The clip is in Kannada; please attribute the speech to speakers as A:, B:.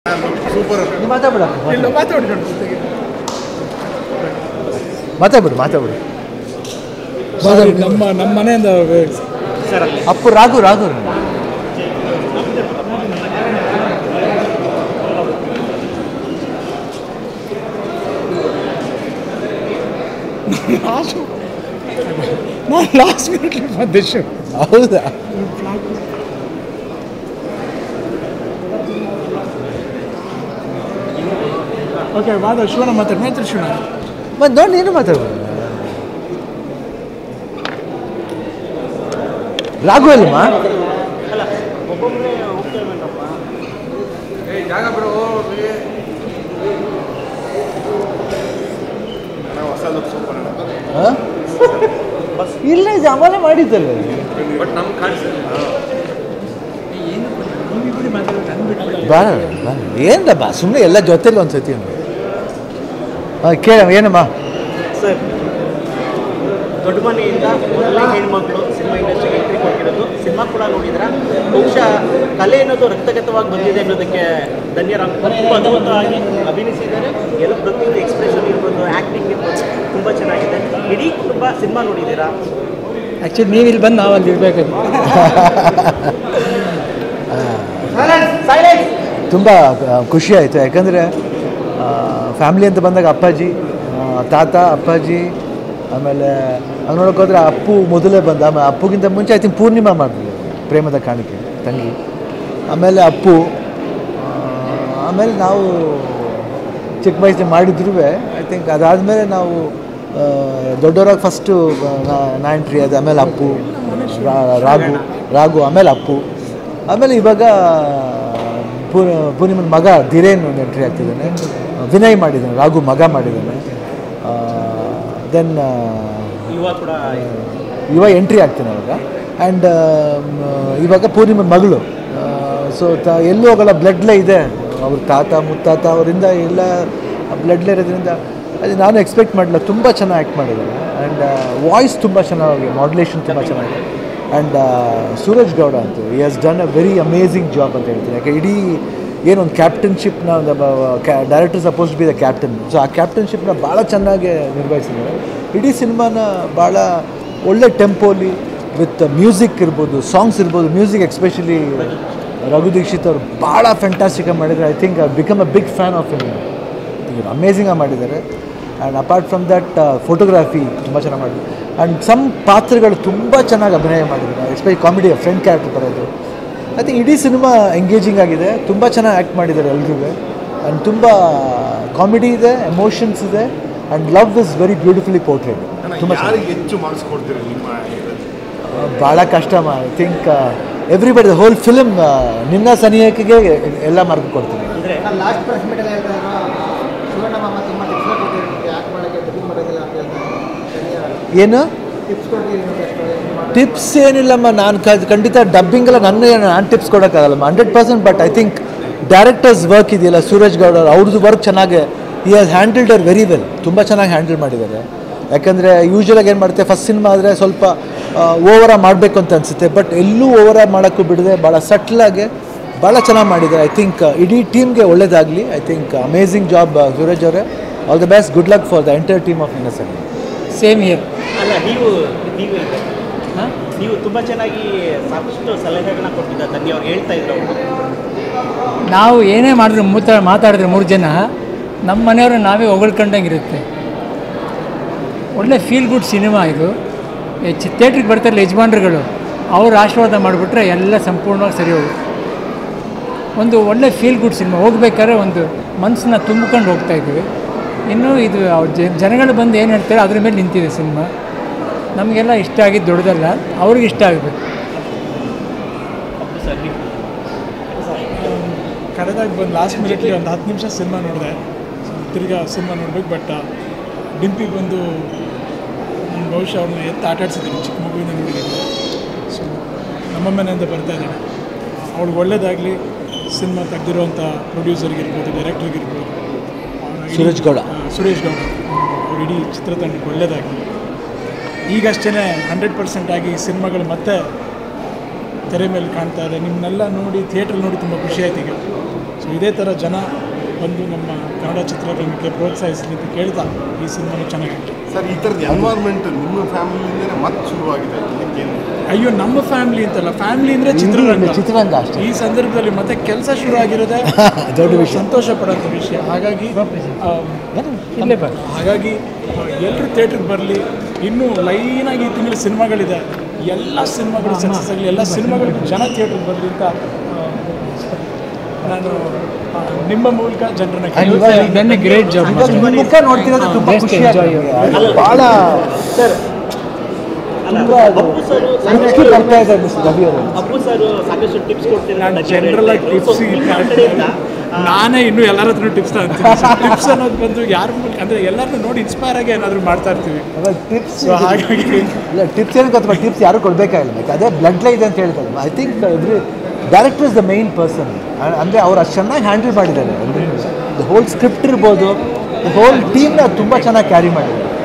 A: ಸೂಪರ್
B: ನೀವು ಮಾತಾಡ್ಬಿಡ
A: ಇಲ್ಲ ಮಾತಾಡಿ ನೋಡಿ ಜೊತೆಗೆ
B: ಮಾತಾಡ್ಬಿಡು ಮಾತಾಡ್ಬಿಡು
A: ಸಾರಿ ನಮ್ಮ ನಮ್ಮ ಮನೆಯಿಂದ
B: ಅಪ್ಪು ರಾಘು ರಾಘು
A: ನಾನು ಲಾಸ್ಟ್ ಮಿನಿಟ್ಲಿ ಬಂದೆ ಶೋ
B: ಹೌದಾ
A: ಓಕೆ ಮಾತಾಡಿ ಶಿವನ ಮಾತಾಡಿ ಮಾತಾಡಿ ಶಿವನ
B: ಮತ್ತೆ ನೋಡಿ ನೀನು ಮಾತಾಡ್ಬಿಡು ರಾಘು ಅಲ್ಲಮ್ಮ
C: ಹೊಸ ಲುಕ್ ಸೂಪರ್
B: ಆ? ಇಲ್ಲ ಇದು ಅಮಲೆ ಮಾಡಿದ್ದಲ್ಲ
C: ಬಟ್ ನಮ್ಗೆ ಕಾಣಿಸ್ತದೆ
B: ಬಾರ ಏನಿಲ್ಲ ಬಾ ಸುಮ್ಮನೆ ಎಲ್ಲ ಜೊತೆಲಿ ಒಂದು ಸತಿ ಹಾಂ ಕೇಳ ಏನಮ್ಮ
D: ಸರ್ ದೊಡ್ಡ ಮನೆಯಿಂದ ಮೊದಲನೇ ಹೆಣ್ಮಕ್ಳು ಸಿನಿಮಾ ಇಂಡಸ್ಟ್ರಿಗೆ ಎಂಟ್ರಿ ಕೊಟ್ಟಿರೋದು ಸಿನಿಮಾ ಕೂಡ ನೋಡಿದ್ರ ಬಹುಶಃ ಕಲೆ ಅನ್ನೋದು ರಕ್ತಗತವಾಗಿ ಬಂದಿದೆ ಅನ್ನೋದಕ್ಕೆ ಧನ್ಯರಾಮ್ ತುಂಬ ಅದ್ಭುತವಾಗಿ ಅಭಿನಯಿಸಿದ್ದಾರೆ ಎಲ್ಲ ಪ್ರತಿಯೊಂದು ಎಕ್ಸ್ಪ್ರೆಷನ್ ಇರ್ಬೋದು ಆ್ಯಕ್ಟಿಂಗ್ ಇರ್ಬೋದು ತುಂಬ ಚೆನ್ನಾಗಿದೆ ಇಡೀ ಕುಟುಂಬ ಸಿನಿಮಾ ನೋಡಿದ್ದೀರಾ
A: ಆ್ಯಕ್ಚುಲಿ ನೀವು ಇಲ್ಲಿ ಬಂದು ನಾವು ಅಲ್ಲಿ ಇರಬೇಕು
B: ತುಂಬ ಖುಷಿ ಆಯಿತು ಯಾಕಂದರೆ ಫ್ಯಾಮ್ಲಿ ಅಂತ ಬಂದಾಗ ಅಪ್ಪಾಜಿ ಆ, ತಾತ ಅಪ್ಪಾಜಿ ಆಮೇಲೆ ಹಂಗೆ ನೋಡೋಕೆ ಹೋದ್ರೆ ಅಪ್ಪು ಮೊದಲೇ ಬಂದ ಆಮೇಲೆ ಅಪ್ಪುಗಿಂತ ಮುಂಚೆ ಐ ಥಿಂಕ್ ಪೂರ್ಣಿಮಾ ಮಾಡಿದ್ಲು ಪ್ರೇಮದ ಕಾಣಿಕೆ ತಂಗಿ ಆಮೇಲೆ ಅಪ್ಪು ಆ, ಆಮೇಲೆ ನಾವು ಚಿಕ್ಕ ವಯಸ್ಸಿನ ಮಾಡಿದ್ರೂ ಐ ಥಿಂಕ್ ಅದಾದಮೇಲೆ ನಾವು ಆ, ದೊಡ್ಡವರಾಗಿ ಫಸ್ಟು ನಾ ಎಂಟ್ರಿ ಅದು ಆಮೇಲೆ ಅಪ್ಪು ರಾ- ರಾಘು ರಾಘು ಆಮೇಲೆ ಅಪ್ಪು ಆಮೇಲೆ ಇವಾಗ ಪೂ ಪೂರ್ಣಿಮನ ಮಗ ಧಿರೇನ್ ಒಂದು ಎಂಟ್ರಿ ಆಗ್ತಿದ್ದಾನೆ ವಿನಯ್ ಮಾಡಿದ್ದಾನೆ ರಾಘು ಮಗ ಮಾಡಿದ್ದಾನೆ ದೆನ್
D: ಯುವ ಕೂಡ
B: ಯುವ ಎಂಟ್ರಿ ಆಗ್ತಾನೆ ಅವಾಗ ಆ್ಯಂಡ್ ಇವಾಗ ಪೂರ್ಣಿಮನ ಮಗಳು ಸೊ ತ ಎಲ್ಲೂ ಹೋಗಲ್ಲ ಬ್ಲಡ್ಲೇ ಇದೆ ಅವ್ರ ತಾತ ಮುತ್ತಾತ ಅವರಿಂದ ಎಲ್ಲ ಬ್ಲಡ್ಲೇ ಇರೋದ್ರಿಂದ ಅದು ನಾನು ಎಕ್ಸ್ಪೆಕ್ಟ್ ಮಾಡಲಿಲ್ಲ ತುಂಬ ಚೆನ್ನಾಗಿ ಆ್ಯಕ್ಟ್ ಮಾಡಿದ್ದಾರೆ ಆ್ಯಂಡ್ ವಾಯ್ಸ್ ತುಂಬ ಚೆನ್ನಾಗಿ ಮಾಡ್ಯುಲೇಷನ್ ತುಂಬ ಚೆನ್ನಾಗಿದೆ ಆ್ಯಂಡ್ ಸೂರಜ್ ಗೌಡ ಅಂತೂ he has done a very amazing job ಅಂತ ಹೇಳ್ತೀನಿ ಯಾಕೆ ಇಡೀ ಏನೊಂದು ಕ್ಯಾಪ್ಟನ್ಶಿಪ್ನ director suppose be the captain so ಆ ಕ್ಯಾಪ್ಟನ್ಶಿಪ್ನ ಭಾಳ ಚೆನ್ನಾಗಿ ನಿರ್ವಹಿಸಿದ್ದಾರೆ ಇಡೀ ಸಿನಿಮಾನ ಭಾಳ ಒಳ್ಳೆ ಟೆಂಪೋಲಿ ವಿತ್ ಮ್ಯೂಸಿಕ್ ಇರ್ಬೋದು ಸಾಂಗ್ಸ್ ಇರ್ಬೋದು ಮ್ಯೂಸಿಕ್ ಎಸ್ಪೆಷಲಿ ರಘು ದೀಕ್ಷಿತ್ ಅವರು ಭಾಳ ಫ್ಯಾಂಟಾಸ್ಟಿಕಾಗಿ ಮಾಡಿದ್ದಾರೆ I think become a big fan of in ಅಮೇಝಿಂಗಾಗಿ ಮಾಡಿದ್ದಾರೆ and apart from that photography ತುಂಬ ಚೆನ್ನಾಗಿ ಮಾಡಿದ್ದಾರೆ ಆ್ಯಂಡ್ ಸಮ್ ಪಾತ್ರಗಳು ತುಂಬ ಚೆನ್ನಾಗಿ ಅಭಿನಯ ಮಾಡಿದ್ದಾರೆ ಎಸ್ಪೆಷಲಿ ಕಾಮಿಡಿ ಫ್ರೆಂಡ್ ಕ್ಯಾರೆಕ್ಟರ್ ಬರೋದು ಐ ಥಿಂಕ್ ಇಡೀ ಸಿನಿಮಾ ಎಂಗೇಜಿಂಗ್ ಆಗಿದೆ ತುಂಬ ಚೆನ್ನಾಗಿ ಆ್ಯಕ್ಟ್ ಮಾಡಿದ್ದಾರೆ ಎಲ್ರಿಗೂ ಆ್ಯಂಡ್ ತುಂಬ ಕಾಮಿಡಿ ಇದೆ ಎಮೋಷನ್ಸ್ ಇದೆ and love is very beautifully portrayed ತುಂಬ
C: ಯಾರಿಗೆ ಹೆಚ್ಚು ಮಾಡಿಸ್ಕೊಡ್ತೀರಿ ನಿಮ್ಮ
B: ಭಾಳ ಕಷ್ಟ I think everybody the whole film Ninna Sanihake ಎಲ್ಲ ಮಾರ್ಕ್ ಕೊಡ್ತೀನಿ
D: ಅಂದರೆ
E: ಲಾಸ್ಟ್ ಪ್ರೆಸ್ ಮೀಟಲ್ಲಿ ಹೇಳ್ತಾರೆ ಶಿವಣ್ಣ ಮಾಮ ತುಂಬ ಟಿಪ್ಸ್ ಕೊಟ್ಟಿರ್ತೀವಿ ಯಾಕೆ ಮಾಡೋಕ್ಕೆ ದುಡ್ಡು ಬರೋದಿಲ್ಲ ಅಂತ ಹೇಳ್ತಾರೆ
B: ಏನು
E: ಟಿಪ್ಸ್ ಕೊಟ್ಟಿರಿ ಅಷ್ಟು
B: ಟಿಪ್ಸ್ ಏನಿಲ್ಲಮ್ಮ ನಾನು ಕ- ಖಂಡಿತ ಡಬ್ಬಿಂಗ್ ಎಲ್ಲ ನನ್ನ ನಾನು ಟಿಪ್ಸ್ ಕೊಡೋಕ್ಕಾಗಲ್ಲಮ್ಮ hundred percent but I think directors work ಇದೆಯಲ್ಲ ಸೂರಜ್ ಗೌಡ ಅವ್ರು ಅವ್ರದ್ದು ವರ್ಕ್ ಚೆನ್ನಾಗಿ he has handled uh very well ತುಂಬ ಚೆನ್ನಾಗಿ ಹ್ಯಾಂಡಲ್ ಮಾಡಿದ್ದಾರೆ ಯಾಕಂದರೆ ಯೂಶ್ವಲಾಗಿ ಏನು ಮಾಡುತ್ತೆ ಫಸ್ಟ್ ಸಿನಿಮಾ ಆದರೆ ಸ್ವಲ್ಪ ಓವರ ಮಾಡಬೇಕು ಅಂತ ಅನಿಸುತ್ತೆ ಬಟ್ ಎಲ್ಲೂ ಓವರ ಮಾಡೋಕ್ಕೂ ಬಿಡದೆ ಭಾಳ ಸಟ್ಲಾಗಿ ಭಾಳ ಚೆನ್ನಾಗಿ ಮಾಡಿದ್ದಾರೆ ಐ ಥಿಂಕ್ ಇಡೀ ಟೀಮ್ಗೆ ಒಳ್ಳೇದಾಗಲಿ I think amazing job Suraj ಅವರೇ all the best good luck for the entire team of innocent
A: same year
D: ಅಲ್ಲ ನೀವು ನೀವು ನೀವು ತುಂಬ ಚೆನ್ನಾಗಿ ಸಾಕಷ್ಟು ಸಲಹೆಗಳನ್ನ ಕೊಟ್ಟಿದ್ದ ತನ್ನಿ ಅವ್ರು ಹೇಳ್ತಾ ಇದ್ರು ಅವರು
A: ನಾವು ಏನೇ ಮಾಡಿದ್ರು ಮೂತ ಮಾತಾಡಿದ್ರೆ ಮೂರು ಜನ ನಮ್ಮ ಮನೆಯವರು ನಾವೇ ಹೊಗಳ್ಕೊಂಡಂಗೆ ಇರುತ್ತೆ ಒಳ್ಳೆ ಫೀಲ್ ಗುಡ್ ಸಿನಿಮಾ ಇದು ಥಿಯೇಟ್ರಿಗೆ ಬರ್ತಾರಲ್ಲ ಯಜಮಾನ್ರುಗಳು ಅವ್ರು ಆಶೀರ್ವಾದ ಮಾಡಿಬಿಟ್ರೆ ಎಲ್ಲ ಸಂಪೂರ್ಣವಾಗಿ ಸರಿ ಹೋಗುತ್ತೆ ಒಂದು ಒಳ್ಳೆ ಫೀಲ್ ಗುಡ್ ಸಿನಿಮಾ ಹೋಗ್ಬೇಕಾದ್ರೆ ಒಂದು ಮನಸ್ಸನ್ನ ತುಂಬಿಕೊಂಡು ಹೋಗ್ತಾ ಇದ್ದೀವಿ ಇನ್ನೂ ಇದು ಅವ್ರ್ ಜ- ಜನಗಳು ಬಂದು ಏನು ಹೇಳ್ತಾರೆ ಅದ್ರ ಮೇಲೆ ನಿಂತಿದೆ ಸಿನಿಮಾ ನಮಗೆಲ್ಲ ಇಷ್ಟ ಆಗಿದ್ದು ದೊಡ್ಡದಲ್ಲ ಅವ್ರಿಗೆ ಇಷ್ಟ ಆಗಬೇಕು
D: ಸರ್ ನೀವು
F: ಕರೆದಾಗ ಬಂದು ಲಾಸ್ಟ್ ಮಿನಿಟ್ಲಿ ಒಂದು ಹತ್ತು ನಿಮಿಷ ಸಿನಿಮಾ ನೋಡಿದೆ ತಿರ್ಗಾ ಸಿನಿಮಾ ನೋಡ್ಬೇಕು ಬಟ್ ಡಿಂಪಿ ಬಂದು ನನ್ನ ಬಹುಶಃ ಅವ್ರನ್ನ ಎತ್ತು ಆಟ ಆಡ್ಸಿದ್ದೀನಿ ಚಿಕ್ಕ ಮಗುವಿಂದ ನೋಡಿದ್ದೀನಿ ಸೊ ನಮ್ಮ ಮನೆಯಿಂದ ಬರ್ತಾ ಇದ್ದಾಳೆ ಅವಳಿಗೆ ಒಳ್ಳೇದಾಗಲಿ ಸಿನಿಮಾ ತೆಗ್ದಿರೋಂಥ ಪ್ರೊಡ್ಯೂಸರ್ಗಿರ್ಬೋದು ಡೈರೆಕ್ಟರ್ಗಿರ್ಬೋದು ಅವ್ರ ಇಡೀ-
B: ಸುರೇಶ್ ಗೌಡ.
F: ಆ, ಸುರೇಶ್ ಗೌಡ ಅವ್ರ ಇಡೀ ಚಿತ್ರತಂಡಕ್ಕೆ ಒಳ್ಳೇದಾಗಲಿ ಈಗಷ್ಟೇ ಹಂಡ್ರೆಡ್ ಪರ್ಸೆಂಟ್ ಆಗಿ ಸಿನಿಮಾಗಳು ಮತ್ತೆ ತೆರೆ ಮೇಲೆ ಕಾಣ್ತಾ ಇದೆ ನಿಮ್ಮನ್ನೆಲ್ಲ ನೋಡಿ ಥಿಯೇಟ್ರಲ್ಲಿ ನೋಡಿ ತುಂಬ ಖುಷಿ ಆಯ್ತು ಈಗ ಸೊ ಇದೇ ಥರ ಜನ ಬಂದು ನಮ್ಮ ಕನ್ನಡ ಚಿತ್ರರಂಗಕ್ಕೆ ಪ್ರೋತ್ಸಾಹಿಸಲಿ ಅಂತ ಕೇಳ್ತಾ ಈ ಸಿನಿಮಾನು ಚೆನ್ನಾಗಿತ್ತು
C: ಸರ್ ಈ ಥರದ ಎನ್ವೈರ್ಮೆಂಟ್ ನಿಮ್ಮ ಫ್ಯಾಮಿಲಿಯಿಂದನೇ ಮತ್ತೆ ಶುರುವಾಗಿದೆ ಇದಕ್ಕೇನು
F: ಅಯ್ಯೋ ನಮ್ಮ ಫ್ಯಾಮಿಲಿ ಅಂತಲ್ಲ ಫ್ಯಾಮಿಲಿ ಅಂದರೆ ಚಿತ್ರರಂಗ
B: ಚಿತ್ರರಂಗ ಅಷ್ಟೇ
F: ಈ ಸಂದರ್ಭದಲ್ಲಿ ಮತ್ತೆ ಕೆಲಸ ಶುರು ಆಗಿರೋದೇ
B: ದೊಡ್ಡ ವಿಷಯ.
F: ಸಂತೋಷ ಪಡೋಂಥ ವಿಷಯ ಹಾಗಾಗಿ ಆ,
A: ಇಲ್ಲೇ ಬರ್
F: ಹಾಗಾಗಿ ಎಲ್ಲರೂ ಥಿಯೇಟ್ರಿಗೆ ಬರಲಿ ಇನ್ನೂ ಲೈನಾಗಿ ಈ ತಿಂಗಳು ಸಿನಿಮಾಗಳಿದೆ ಎಲ್ಲ ಸಿನಿಮಾಗಳು ಸಕ್ಸಸ್ ಆಗಲಿ ಎಲ್ಲ ಸಿನಿಮಾಗಳು ಜನ ಥಿಯೇಟ್ರಿಗೆ ಬರಲಿ ಅಂತ ಆ, ನಾನು ಆ, ನಿಮ್ಮ ಮೂಲಕ ಜನರನ್ನ ಕೇಳ್ತೀನಿ.
A: ದೆನ್ ಗ್ರೇಟ್ ಜಾಬ್
B: ಇವಾಗ ನಿಮ್ಮ ಮುಖ ನೋಡ್ತಿರೋದು ತುಂಬ
A: Best
B: ಖುಷಿ
A: enjoy
B: ಆಗುತ್ತೆ. ಭಾಳ
D: ಸರ್ ಅಲ್ಲ
B: ತುಂಬ ಅದು
D: ಅಪ್ಪು ಸರ್
B: ಖುಷಿ ಬರ್ತಾ ಇದೆ ಮಿಸ್ಟರ್ ರವಿ ಅವರು
D: ಅಪ್ಪು ಸರ್ ಸಾಕಷ್ಟು ಟಿಪ್ಸ್ ಕೊಡ್ತೀರಾ
F: ನಾನು
D: ಅಂತ
F: ಜನರಲ್ ಆಗಿ
D: ಕೇಳಿದ್ರು.
F: ಟಿಪ್ಸ್
D: So, ನಿಮ್ಮ ಕಡೆಯಿಂದ ಆ,
F: ನಾನೇ ಇನ್ನೂ ಎಲ್ಲರ ಹತ್ರ ಟಿಪ್ಸ್ ಅಂತೀನಿ ಟಿಪ್ಸ್ ಅನ್ನೋದು ಬಂದು ಯಾರ ಮೂಲಕ ಅಂದರೆ ಎಲ್ಲರನ್ನೂ ನೋಡಿ ಇನ್ಸ್ಪೈರ್ ಆಗಿ ಏನಾದರೂ ಮಾಡ್ತಾ ಇರ್ತೀವಿ
B: ಅವಾಗ ಟಿಪ್ಸ್
F: ಸೊ ಹಾಗಾಗಿ
B: ಇಲ್ಲ ಟಿಪ್ಸ್ ಏನು ಗೊತ್ತಾ ಟಿಪ್ಸ್ ಯಾರು ಕೊಡಬೇಕಾಗಿಲ್ಲ ಲೈಕ್ ಅದೇ ಬ್ಲಡ್ ಲೈ ಇದೆ ಅಂತ ಹೇಳ್ತಾರೆ I think every director is the main person ಅಂದರೆ ಅವ್ರು ಅಷ್ಟು ಚೆನ್ನಾಗಿ ಹ್ಯಾಂಡಲ್ ಮಾಡಿದ್ದಾರೆ ದ ಹೋಲ್ ಸ್ಕ್ರಿಪ್ಟ್ ಇರ್ಬೋದು ದ ಹೋಲ್ ಟೀಮ್ನ ತುಂಬ ಚೆನ್ನಾಗಿ ಕ್ಯಾರಿ ಮಾಡಿದ್ದಾರೆ